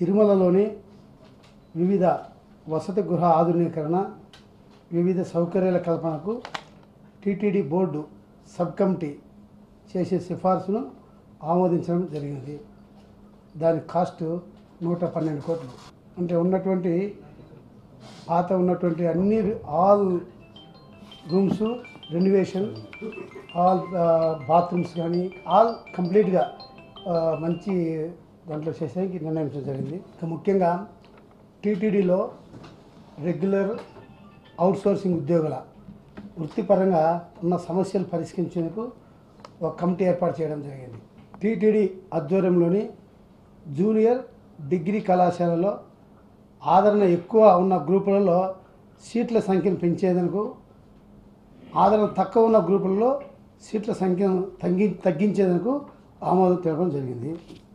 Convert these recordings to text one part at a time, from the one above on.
తిరుమలలోని వివిధ వసతి గృహ ఆధునీకరణ వివిధ సౌకర్యాల కల్పనకు టీటీడీ బోర్డు సబ్ కమిటీ చేసే సిఫార్సును ఆమోదించడం జరిగింది దాని కాస్ట్ నూట పన్నెండు కోట్లు అంటే ఉన్నటువంటి పాత ఉన్నటువంటి అన్ని all rooms renovation all bathrooms కానీ ఆల్ కంప్లీట్గా మంచి దాంట్లో చేసేకి నిర్ణయించడం జరిగింది ఇక ముఖ్యంగా టీటీడీలో రెగ్యులర్ అవుట్సోర్సింగ్ ఉద్యోగుల వృత్తిపరంగా ఉన్న సమస్యలు పరిష్కరించేందుకు ఒక కమిటీ ఏర్పాటు చేయడం జరిగింది టీటీడీ ఆధ్వర్యంలోని జూనియర్ డిగ్రీ కళాశాలలో ఆదరణ ఎక్కువ ఉన్న గ్రూపులలో సీట్ల సంఖ్యను పెంచేందుకు ఆదరణ తక్కువ ఉన్న గ్రూపులలో సీట్ల సంఖ్యను తగ్గి తగ్గించేందుకు ఆమోదం తెలపడం జరిగింది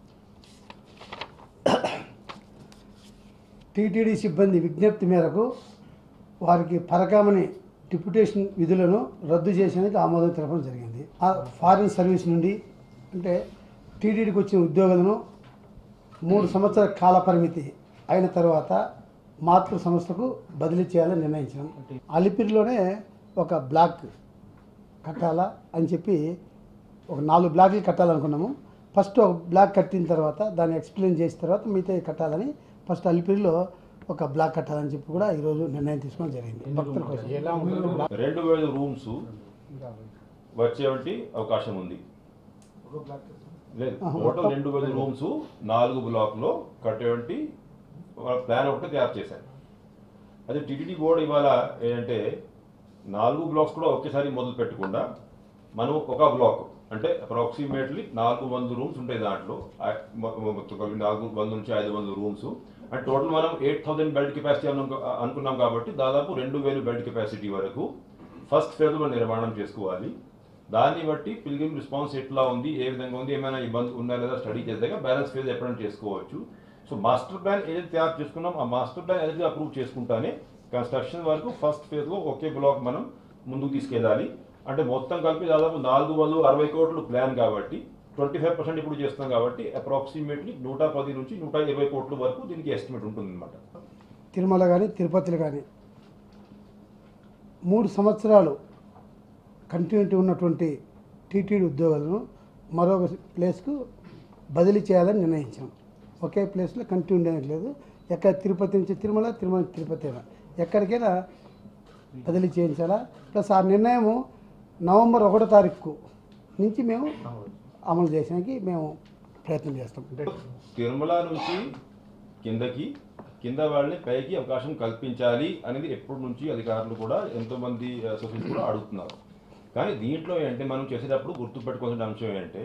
టీటీడీ సిబ్బంది విజ్ఞప్తి మేరకు వారికి పరకామణి డిప్యుటేషన్ విధులను రద్దు చేసేందుకు ఆమోదం తెలపడం జరిగింది ఆ ఫారిన్ సర్వీస్ నుండి అంటే టీటీడీకి వచ్చిన ఉద్యోగులను మూడు సంవత్సరాల కాల పరిమితి అయిన తర్వాత మాతృ సంస్థకు బదిలీ చేయాలని నిర్ణయించాం అలిపిరిలోనే ఒక బ్లాక్ కట్టాలా అని చెప్పి ఒక నాలుగు బ్లాక్లు కట్టాలనుకున్నాము ఫస్ట్ ఒక బ్లాక్ కట్టిన తర్వాత దాన్ని ఎక్స్ప్లెయిన్ చేసిన తర్వాత మిగతా కట్టాలని ఫస్ట్ అలిపిరిలో ఒక బ్లాక్ కట్టాలని చెప్పి కూడా ఈరోజు నిర్ణయం తీసుకోవడం జరిగింది భక్తుల కోసం రెండు వేల రూమ్స్ వచ్చేవంటి అవకాశం ఉంది లేదు టోటల్ రెండు వేల రూమ్స్ నాలుగు బ్లాక్లో కట్టేవంటి ప్లాన్ ఒకటి తయారు చేశారు అదే టిటిడి బోర్డు ఇవాళ ఏంటంటే నాలుగు బ్లాక్స్ కూడా ఒకేసారి మొదలు పెట్టకుండా మనం ఒక బ్లాక్ అంటే అప్రాక్సిమేట్లీ నాలుగు వందల రూమ్స్ ఉంటాయి దాంట్లో ఆ మొ- మొత్తం కలిపి నాలుగు వందల నుంచి ఐదు వందల రూమ్స్ అండ్ టోటల్ మనం ఎయిట్ థౌసండ్ బెడ్ కెపాసిటీ అను అనుకున్నాం కాబట్టి దాదాపు రెండు వేలు బెడ్ కెపాసిటీ వరకు ఫస్ట్ ఫేజ్లో నిర్మాణం చేసుకోవాలి దాన్ని బట్టి పిల్గ్రిమ్ రెస్పాన్స్ ఎట్లా ఉంది ఏ విధంగా ఉంది ఏమైనా ఇబ్బంది ఉందా లేదా స్టడీ చేద్దాక బ్యాలెన్స్ ఫేజ్ ఎప్పుడైనా చేసుకోవచ్చు సో మాస్టర్ ప్లాన్ ఏదైతే తయారు చేసుకున్నాం ఆ మాస్టర్ ప్లాన్ ఏదైతే అప్రూవ్ చేసుకుంటానే కన్స్ట్రక్షన్ వరకు ఫస్ట్ ఫేజ్లో ఒకే బ్లాక్ మనం ముందుకు తీసుకెళ్ళాలి అంటే మొత్తం కలిపి దాదాపు నాలుగు వందల అరవై కోట్లు ప్లాన్ కాబట్టి ట్వంటీ ఫైవ్ పర్సెంట్ ఇప్పుడు చేస్తున్నాం కాబట్టి అప్రాక్సిమేట్లీ నూట పది నుంచి నూట ఇరవై కోట్ల వరకు దీనికి ఎస్టిమేట్ ఉంటుంది అనమాట తిరుమల కానీ తిరుపతిలో కానీ మూడు సంవత్సరాలు కంటిన్యూటీ ఉన్నటువంటి టీటీడీ ఉద్యోగులను మరొక ప్లేస్కు బదిలీ చేయాలని నిర్ణయించాం ఒకే ప్లేస్లో కంటిన్యూ ఉండేది లేదు ఎక్కడ తిరుపతి నుంచి తిరుమల తిరుమల నుంచి తిరుపతి అయినా ఎక్కడికైనా బదిలీ చేయించాలా ప్లస్ ఆ నిర్ణయము నవంబర్ ఒకటో తారీఖు నుంచి మేము అమలు చేయడానికి మేము ప్రయత్నం చేస్తాం తిరుమల నుంచి కిందకి కింద వాళ్ళని పైకి అవకాశం కల్పించాలి అనేది ఎప్పటి నుంచి అధికారులు కూడా ఎంతో మంది అసోసియేషన్ కూడా అడుగుతున్నారు కానీ దీంట్లో ఏంటంటే మనం చేసేటప్పుడు గుర్తుపెట్టుకోవాల్సిన అంశం ఏంటంటే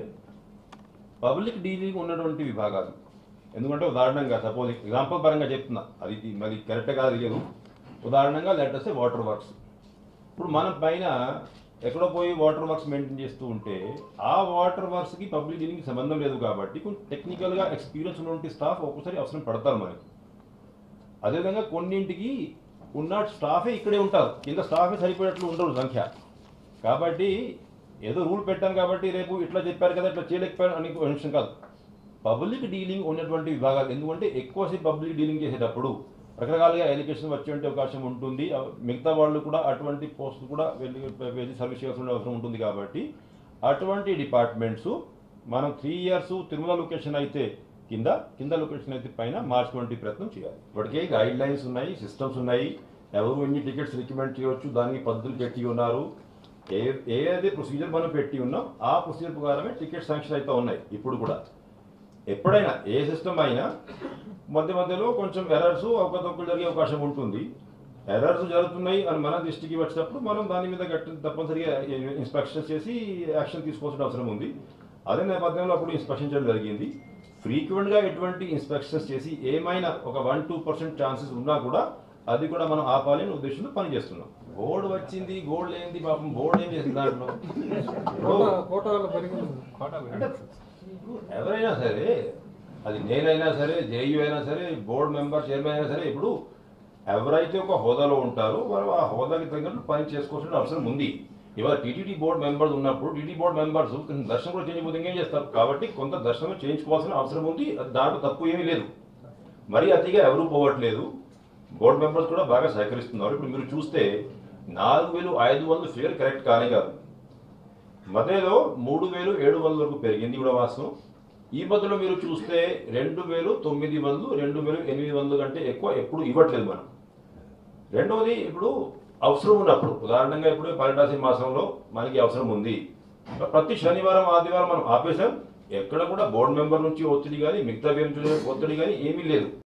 పబ్లిక్ డీలింగ్ ఉన్నటువంటి విభాగాలు ఎందుకంటే ఉదాహరణంగా సపోజ్ ఎగ్జాంపుల్ పరంగా చెప్తున్నా అది ఇది మరి కరెక్ట్ కాదు తెలియదు ఉదాహరణంగా లెటర్స్ వాటర్ వర్క్స్ ఇప్పుడు మనం పైన ఎక్కడో పోయి వాటర్ వర్క్స్ మెయింటైన్ చేస్తూ ఉంటే ఆ వాటర్ వర్క్స్కి పబ్లిక్ డీలింగ్కి సంబంధం లేదు కాబట్టి కొంచెం టెక్నికల్గా ఎక్స్పీరియన్స్ ఉన్నటువంటి స్టాఫ్ ఒక్కోసారి అవసరం పడతారు మనకి అదేవిధంగా కొన్నింటికి ఉన్న స్టాఫే ఇక్కడే ఉంటారు కింద స్టాఫే సరిపోయేట్లు ఉండరు సంఖ్య కాబట్టి ఏదో రూల్ పెట్టాం కాబట్టి రేపు ఇట్లా చెప్పారు కదా ఇట్లా చేయలేకపోయారు అని విషయం కాదు పబ్లిక్ డీలింగ్ ఉన్నటువంటి విభాగాలు ఎందుకంటే ఎక్కువసేపు పబ్లిక్ డీలింగ్ చేసేటప్పుడు రకరకాలుగా ఎలిగేషన్ వచ్చేటువంటి అవకాశం ఉంటుంది ఆ మిగతా వాళ్ళు కూడా అటువంటి పోస్టులు కూడా వెళ్ళి వెళ్ళి సర్వీస్ చేయాల్సిన అవసరం ఉంటుంది కాబట్టి అటువంటి డిపార్ట్మెంట్స్ మనం త్రీ ఇయర్స్ తిరుమల లొకేషన్ అయితే కింద కింద లొకేషన్ అయితే పైన మార్చుకునే ప్రయత్నం చేయాలి ఇప్పటికే గైడ్ లైన్స్ ఉన్నాయి సిస్టమ్స్ ఉన్నాయి ఎవరు ఎన్ని టికెట్స్ రికమెండ్ చేయవచ్చు దానికి పద్ధతులు పెట్టి ఉన్నారు ఏ ఏదైతే ప్రొసీజర్ మనం పెట్టి ఉన్నాం ఆ ప్రొసీజర్ ప్రకారమే టికెట్ శాంక్షన్ అయితే ఉన్నాయి ఇప్పుడు కూడా ఎప్పుడైనా ఏ సిస్టమ్ అయినా మధ్య మధ్యలో కొంచెం ఎర్రర్స్ అవకతవకలు జరిగే అవకాశం ఉంటుంది ఎర్రర్స్ జరుగుతున్నాయి అని మన దృష్టికి వచ్చినప్పుడు మనం దాని మీద గట్టి తప్పనిసరిగా ఇన్స్పెక్షన్ చేసి యాక్షన్ తీసుకోవాల్సిన అవసరం ఉంది అదే నేపథ్యంలో అప్పుడు ఇన్స్పెక్షన్ చేయడం జరిగింది ఫ్రీక్వెంట్గా ఎటువంటి ఇన్స్పెక్షన్స్ చేసి ఏమైనా ఒక వన్ టూ పర్సెంట్ ఛాన్సెస్ ఉన్నా కూడా అది కూడా మనం ఆపాలి అనే ఉద్దేశంతో పనిచేస్తున్నాం బోర్డు వచ్చింది గోల్డ్ ఏంది పాపం బోర్డు ఏం చేసింది దాంట్లో అంటే ఎవరైనా సరే అది నేనైనా సరే జేయూ అయినా సరే బోర్డు మెంబర్ చైర్మన్ అయినా సరే ఇప్పుడు ఎవరైతే ఒక హోదాలో ఉంటారో వారు ఆ హోదాకి తగినట్టు పని చేసుకోవాల్సిన అవసరం ఉంది ఇవాళ టీటీడీ బోర్డు మెంబర్స్ ఉన్నప్పుడు టీటీ బోర్డు మెంబర్స్ కొంచెం దర్శనం కూడా చేంజ్ అయిపోతే ఇంకేం చేస్తారు కాబట్టి కొంత దర్శనం చేయించుకోవాల్సిన అవసరం ఉంది అది దాంట్లో తప్పు ఏమీ లేదు మరీ అతిగా ఎవరూ పోవట్లేదు బోర్డు మెంబర్స్ కూడా బాగా సహకరిస్తున్నారు ఇప్పుడు మీరు చూస్తే నాలుగు వేలు ఐదు వందలు ఫిగర్ కరెక్ట్ కానే కాదు మధ్యలో మూడు వేలు ఏడు వందల వరకు పెరిగింది కూడా వాస్తవం ఈ మధ్యలో మీరు చూస్తే రెండు వేలు తొమ్మిది వందలు రెండు వేలు ఎనిమిది వందలు కంటే ఎక్కువ ఎప్పుడు ఇవ్వట్లేదు మనం రెండవది ఇప్పుడు అవసరం ఉన్నప్పుడు ఉదాహరణంగా ఇప్పుడు పన్నెండాసి మాసంలో మనకి అవసరం ఉంది ప్రతి శనివారం ఆదివారం మనం ఆపేసాం ఎక్కడ కూడా బోర్డు మెంబర్ నుంచి ఒత్తిడి కానీ మిగతా వేరు నుంచి ఒత్తిడి కానీ ఏమీ లేదు